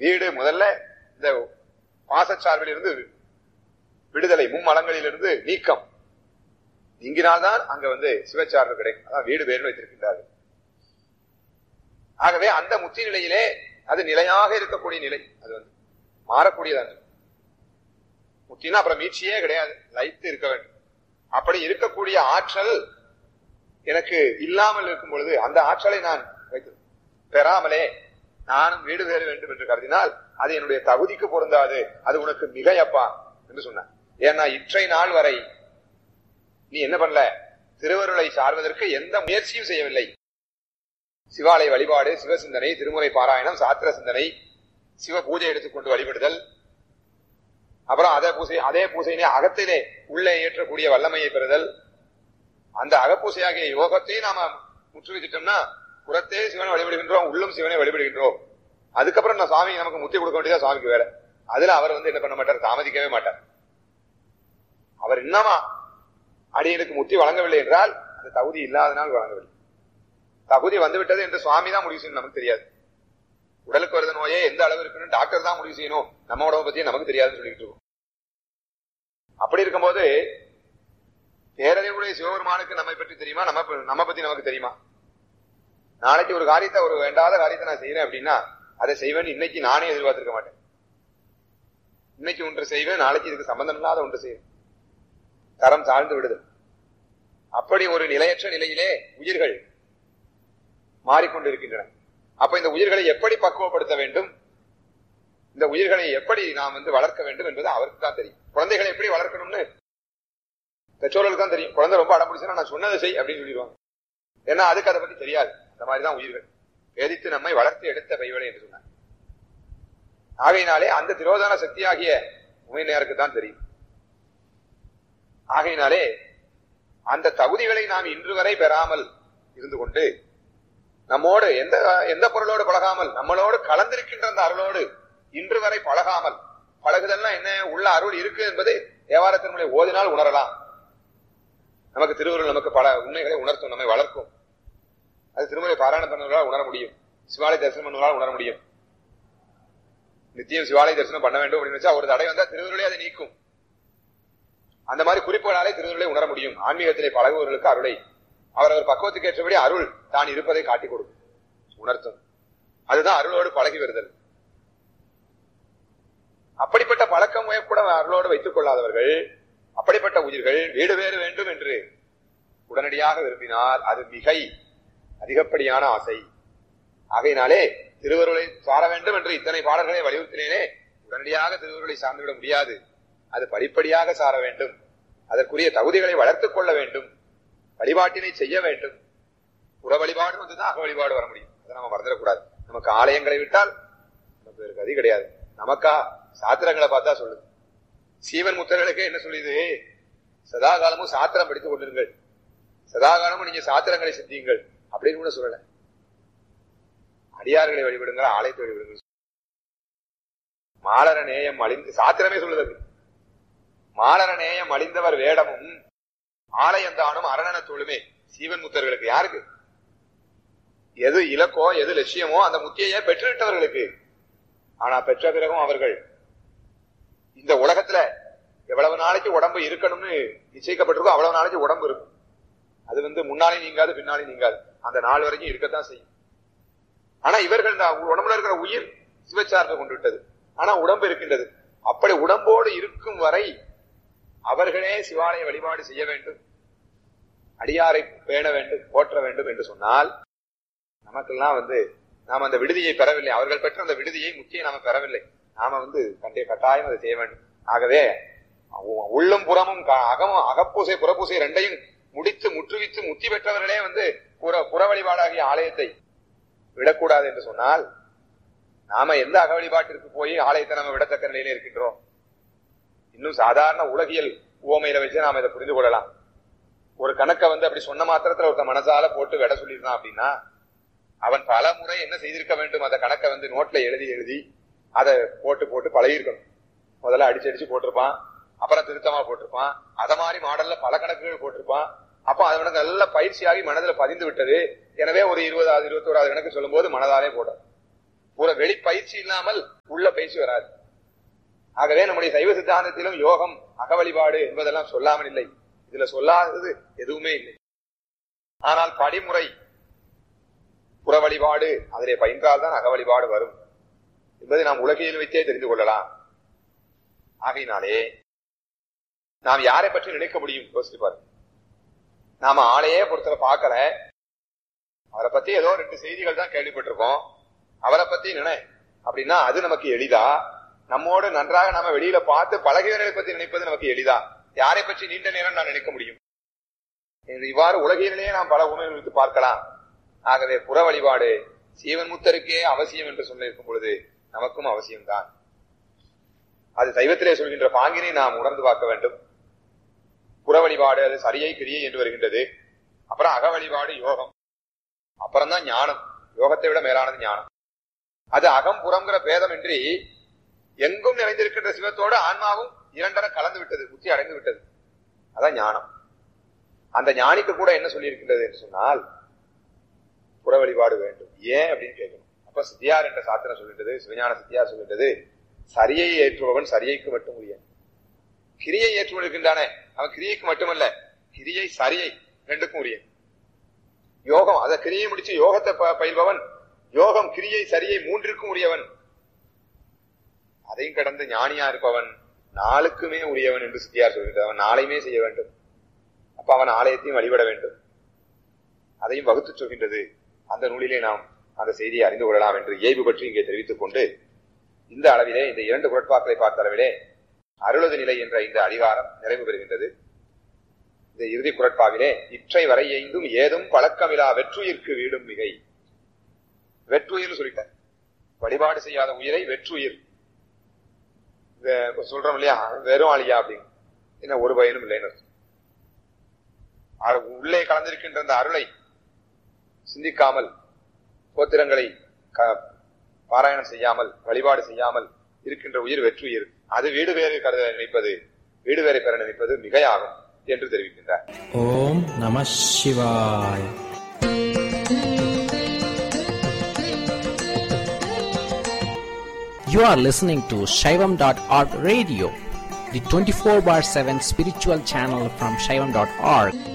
வீடு முதல்ல இந்த பாசச்சார்பில் இருந்து விடுதலை மும்மலங்களிலிருந்து நீக்கம் நீங்கினால்தான் அங்க வந்து சிவச்சார்பு கிடைக்கும் அதான் வீடு பேர் வைத்திருக்கின்றார்கள் ஆகவே அந்த முத்தி நிலையிலே அது நிலையாக இருக்கக்கூடிய நிலை அது வந்து மாறக்கூடியது முத்தினா அப்புறம் மீட்சியே கிடையாது லைத்து இருக்க வேண்டும் அப்படி இருக்கக்கூடிய ஆற்றல் எனக்கு இல்லாமல் இருக்கும் பொழுது அந்த ஆற்றலை நான் வைத்து பெறாமலே நானும் வீடு வேற வேண்டும் என்று கருதினால் அது என்னுடைய தகுதிக்கு பொருந்தாது அது உனக்கு மிகையப்பா என்று சொன்னான் ஏன்னா இற்றை நாள் வரை நீ என்ன பண்ணல திருவருளை சார்வதற்கு எந்த முயற்சியும் செய்யவில்லை சிவாலய வழிபாடு சிவசிந்தனை திருமுறை பாராயணம் சாத்திர சிந்தனை சிவ பூஜை எடுத்துக்கொண்டு வழிபடுதல் அப்புறம் அதே பூசை அதே பூசையினை அகத்திலே உள்ளே ஏற்றக்கூடிய வல்லமையை பெறுதல் அந்த அகப்பூசையாகிய யோகத்தையும் நாம முற்றுவிச்சிட்டோம்னா புறத்தே சிவனை வழிபடுகின்றோம் உள்ளும் சிவனை வழிபடுகின்றோம் அதுக்கப்புறம் நான் சுவாமி நமக்கு முத்தி கொடுக்க வேண்டியதா சுவாமிக்கு வேலை அதுல அவர் வந்து என்ன பண்ண மாட்டார் தாமதிக்கவே மாட்டார் அவர் என்னமா அடியனுக்கு முத்தி வழங்கவில்லை என்றால் அந்த தகுதி இல்லாதனால் வழங்கவில்லை தகுதி வந்துவிட்டது என்று சுவாமி தான் முடிவு செய்யணும் நமக்கு தெரியாது உடலுக்கு வருத நோயே எந்த அளவு இருக்குன்னு டாக்டர் தான் முடிவு செய்யணும் நம்ம உடம்பு பத்தி நமக்கு தெரியாதுன்னு சொல்லிட்டு இருக்கோம் அப்படி இருக்கும்போது பேரறிவுடைய சிவபெருமானுக்கு நம்மை பற்றி தெரியுமா நம்ம நம்ம பத்தி நமக்கு தெரியுமா நாளைக்கு ஒரு காரியத்தை ஒரு வேண்டாத காரியத்தை நான் செய்யறேன் அப்படின்னா அதை செய்வேன் இன்னைக்கு நானே எதிர்பார்த்திருக்க மாட்டேன் இன்னைக்கு ஒன்று செய்வேன் நாளைக்கு இதுக்கு சம்பந்தம் இல்லாத ஒன்று செய்வேன் தரம் தாழ்ந்து விடுதல் அப்படி ஒரு நிலையற்ற நிலையிலே உயிர்கள் மாறிக்கொண்டிருக்கின்றன அப்ப இந்த உயிர்களை எப்படி பக்குவப்படுத்த வேண்டும் இந்த உயிர்களை எப்படி நாம் வந்து வளர்க்க வேண்டும் என்பது அவருக்கு தான் தெரியும் குழந்தைகளை எப்படி வளர்க்கணும்னு பெற்றோர்களுக்கு தான் தெரியும் குழந்தை ரொம்ப அடம்பிடிச்சுன்னா நான் சொன்னதை செய் அப்படின்னு சொல்லிடுவாங்க ஏன்னா அதுக்கு அதை பத்தி தெரியாது அந்த மாதிரிதான் உயிர்கள் வேதித்து நம்மை வளர்த்து எடுத்த கைவலை என்று சொன்னார் ஆகையினாலே அந்த திரோதான சக்தியாகிய உமையினருக்கு தான் தெரியும் ஆகையினாலே அந்த தகுதிகளை நாம் இன்று வரை பெறாமல் இருந்து கொண்டு நம்மோடு எந்த எந்த பொருளோடு பழகாமல் நம்மளோடு கலந்திருக்கின்ற அந்த அருளோடு இன்று வரை பழகாமல் பழகுதல்னா என்ன உள்ள அருள் இருக்கு என்பதை தேவாரத்தினுடைய ஓதினால் உணரலாம் நமக்கு திருவுருள் நமக்கு பல உண்மைகளை உணர்த்தும் நம்மை வளர்க்கும் அது திருமுறை பாராயணம் பண்ணுவதால் உணர முடியும் சிவாலய தரிசனம் பண்ணுவதால் உணர முடியும் நித்தியம் சிவாலய தரிசனம் பண்ண வேண்டும் அப்படின்னு வச்சா ஒரு தடை வந்தா திருவுருளே அதை நீக்கும் அந்த மாதிரி குறிப்புகளாலே திருவுருளை உணர முடியும் ஆன்மீகத்திலே பழகுவவர்களுக்கு அருளை அவரவர் பக்குவத்துக்கு ஏற்றபடி அருள் தான் இருப்பதை காட்டிக் கொடுக்கும் உணர்த்தும் அதுதான் அருளோடு பழகி வருதல் அப்படிப்பட்ட பழக்கம் கூட அருளோடு வைத்துக் கொள்ளாதவர்கள் அப்படிப்பட்ட உயிர்கள் வீடு வேறு வேண்டும் என்று உடனடியாக விரும்பினால் அது மிகை அதிகப்படியான ஆசை ஆகையினாலே திருவருளை சார வேண்டும் என்று இத்தனை பாடல்களை வலியுறுத்தினேனே உடனடியாக திருவருளை சார்ந்துவிட முடியாது அது படிப்படியாக சார வேண்டும் அதற்குரிய தகுதிகளை வளர்த்துக் கொள்ள வேண்டும் வழிபாட்டினை செய்ய வேண்டும் புற வழிபாடு வந்துதான் அக வழிபாடு வர முடியும் அதை நம்ம மறந்துடக்கூடாது நமக்கு ஆலயங்களை விட்டால் நமக்கு வேறு கதி கிடையாது நமக்கா சாத்திரங்களை பார்த்தா சொல்லுது சீவன் முத்தர்களுக்கு என்ன சொல்லுது சதா காலமும் சாத்திரம் படித்துக் கொண்டிருங்கள் சதா காலமும் நீங்க சாத்திரங்களை சிந்தியுங்கள் அப்படின்னு கூட சொல்லல அடியார்களை வழிபடுங்கள் ஆலயத்தை வழிபடுங்கள் மாலர நேயம் அழிந்து சாத்திரமே சொல்லுது மாலர நேயம் அழிந்தவர் வேடமும் ஆலயந்தானும் அரணன தொழுமே சீவன் முத்தர்களுக்கு யாருக்கு எது இலக்கோ எது லட்சியமோ அந்த முத்தியையே பெற்றுவிட்டவர்களுக்கு ஆனா பெற்ற பிறகும் அவர்கள் இந்த உலகத்துல எவ்வளவு நாளைக்கு உடம்பு இருக்கணும்னு நிச்சயிக்கப்பட்டிருக்கோ அவ்வளவு நாளைக்கு உடம்பு இருக்கும் அது வந்து முன்னாலே நீங்காது பின்னாலே நீங்காது அந்த நாள் வரைக்கும் இருக்கத்தான் செய்யும் ஆனா இவர்கள் இந்த உடம்புல இருக்கிற உயிர் சிவச்சார்பை கொண்டு விட்டது ஆனா உடம்பு இருக்கின்றது அப்படி உடம்போடு இருக்கும் வரை அவர்களே சிவாலய வழிபாடு செய்ய வேண்டும் அடியாரை பேண வேண்டும் போற்ற வேண்டும் என்று சொன்னால் நமக்கெல்லாம் வந்து நாம் அந்த விடுதியை பெறவில்லை அவர்கள் பெற்ற அந்த விடுதியை முக்கிய நாம பெறவில்லை நாம வந்து கண்டிய கட்டாயம் அதை செய்ய வேண்டும் ஆகவே உள்ளும் புறமும் அகமும் அகப்பூசை புறப்பூசை ரெண்டையும் முடித்து முற்றுவித்து முத்தி பெற்றவர்களே வந்து புற புற வழிபாடாகிய ஆலயத்தை விடக்கூடாது என்று சொன்னால் நாம எந்த அக வழிபாட்டிற்கு போய் ஆலயத்தை நம்ம விடத்தக்க நிலையில இருக்கின்றோம் இன்னும் சாதாரண உலகியல் உவமையில வச்சு நாம இதை புரிந்து கொள்ளலாம் ஒரு கணக்கை வந்து அப்படி சொன்ன மாத்திரத்துல ஒருத்த மனசால போட்டு விட சொல்லியிருந்தான் அப்படின்னா அவன் பல முறை என்ன செய்திருக்க வேண்டும் அந்த கணக்கை வந்து நோட்ல எழுதி எழுதி அதை போட்டு போட்டு பழகிருக்கணும் முதல்ல அடிச்சு அடிச்சு போட்டிருப்பான் அப்புறம் திருத்தமா போட்டிருப்பான் அத மாதிரி மாடல்ல பல கணக்குகள் போட்டிருப்பான் அப்ப அவனுக்கு நல்ல பயிற்சியாகி மனதில் பதிந்து விட்டது எனவே ஒரு இருபதாவது இருபத்தோராது கணக்கு சொல்லும் போது மனதாலே போடும் ஒரு வெளி பயிற்சி இல்லாமல் உள்ள பேசி வராது ஆகவே நம்முடைய சைவ சித்தாந்தத்திலும் யோகம் அக வழிபாடு என்பதெல்லாம் சொல்லாமல் இல்லை இதுல சொல்லாதது எதுவுமே இல்லை ஆனால் படிமுறை புற வழிபாடு அதிலே பயின்றால்தான் அக வழிபாடு வரும் என்பதை நாம் உலகையில் வைத்தே தெரிந்து கொள்ளலாம் ஆகையினாலே நாம் யாரை பற்றி நினைக்க முடியும் யோசிச்சு பாருங்க நாம ஆளையே பொறுத்தல பார்க்கல அவரை பத்தி ஏதோ ரெண்டு செய்திகள் தான் கேள்விப்பட்டிருக்கோம் அவரை பத்தி நினை அப்படின்னா அது நமக்கு எளிதா நம்மோடு நன்றாக நாம வெளியில பார்த்து பழகியவர்களை பத்தி நினைப்பது நமக்கு எளிதா யாரை பற்றி நீண்ட நேரம் நான் நினைக்க முடியும் என்று இவ்வாறு உலகிலேயே நாம் பல உணர்வுகளுக்கு பார்க்கலாம் ஆகவே புற வழிபாடு சீவன் முத்தருக்கே அவசியம் என்று சொல்லியிருக்கும் பொழுது நமக்கும் அவசியம்தான் அது சைவத்திலே சொல்கின்ற பாங்கினை நாம் உணர்ந்து பார்க்க வேண்டும் புற வழிபாடு அது சரியை கிரியை என்று வருகின்றது அப்புறம் அக வழிபாடு யோகம் அப்புறம் தான் ஞானம் யோகத்தை விட மேலானது ஞானம் அது அகம் புறங்கிற பேதமின்றி எங்கும் நிறைந்திருக்கின்ற சிவத்தோடு ஆன்மாவும் இரண்டர கலந்து விட்டது முத்தி அடைந்து விட்டது அதான் ஞானம் அந்த ஞானிக்கு கூட என்ன சொல்லியிருக்கின்றது என்று சொன்னால் புற வழிபாடு வேண்டும் ஏன் அப்படின்னு கேட்கணும் அப்ப சித்தியார் என்ற சாத்திரம் சொல்லிட்டது சிவஞான சித்தியார் சொல்லிட்டது சரியை ஏற்றுபவன் சரியைக்கு மட்டும் உரியன் கிரியை ஏற்றுவன் இருக்கின்றானே அவன் கிரியைக்கு மட்டுமல்ல கிரியை சரியை ரெண்டுக்கும் உரியன் யோகம் அத கிரியை முடிச்சு யோகத்தை ப- பயில்பவன் யோகம் கிரியை சரியை மூன்றிற்கும் உரியவன் அதையும் கடந்து ஞானியா இருப்பவன் நாளுக்குமே உரியவன் என்று சித்தியார் சொல்கின்றார் அவன் நாளையுமே செய்ய வேண்டும் அப்ப அவன் ஆலயத்தையும் வழிபட வேண்டும் அதையும் வகுத்து சொல்கின்றது அந்த நூலிலே நாம் அந்த செய்தியை அறிந்து கொள்ளலாம் என்று இயல்பு பற்றி இங்கே தெரிவித்துக் கொண்டு இந்த அளவிலே இந்த இரண்டு குரட்பாக்களை பார்த்த அளவிலே அருளது நிலை என்ற இந்த அதிகாரம் நிறைவு பெறுகின்றது இந்த இறுதி குரட்பாவிலே இற்றை வரை எய்தும் ஏதும் பழக்கமிலா வெற்றுயிர்க்கு வீடும் மிகை வெற்றுயிர் சொல்லிட்டார் வழிபாடு செய்யாத உயிரை வெற்றுயிர் வே- சொல்றோம் இல்லையா வெறும் ஆளியா அப்படின்னு என்ன ஒரு பயனும் இல்லைன்னு அர்த்தம். அரு- உள்ளே கலந்திருக்கின்ற அந்த அருளை சிந்திக்காமல் கோத்திரங்களை க- பாராயணம் செய்யாமல் வழிபாடு செய்யாமல் இருக்கின்ற உயிர் வெற்றுயிர் அது வீடு வேறு கருத நினைப்பது வீடு வேறு பெற நினைப்பது மிகையாகும் என்று தெரிவிக்கின்றார் ஓம் நம சிவாய் You are listening to Shaivam.org radio, the 24 bar 7 spiritual channel from Shaivam.org.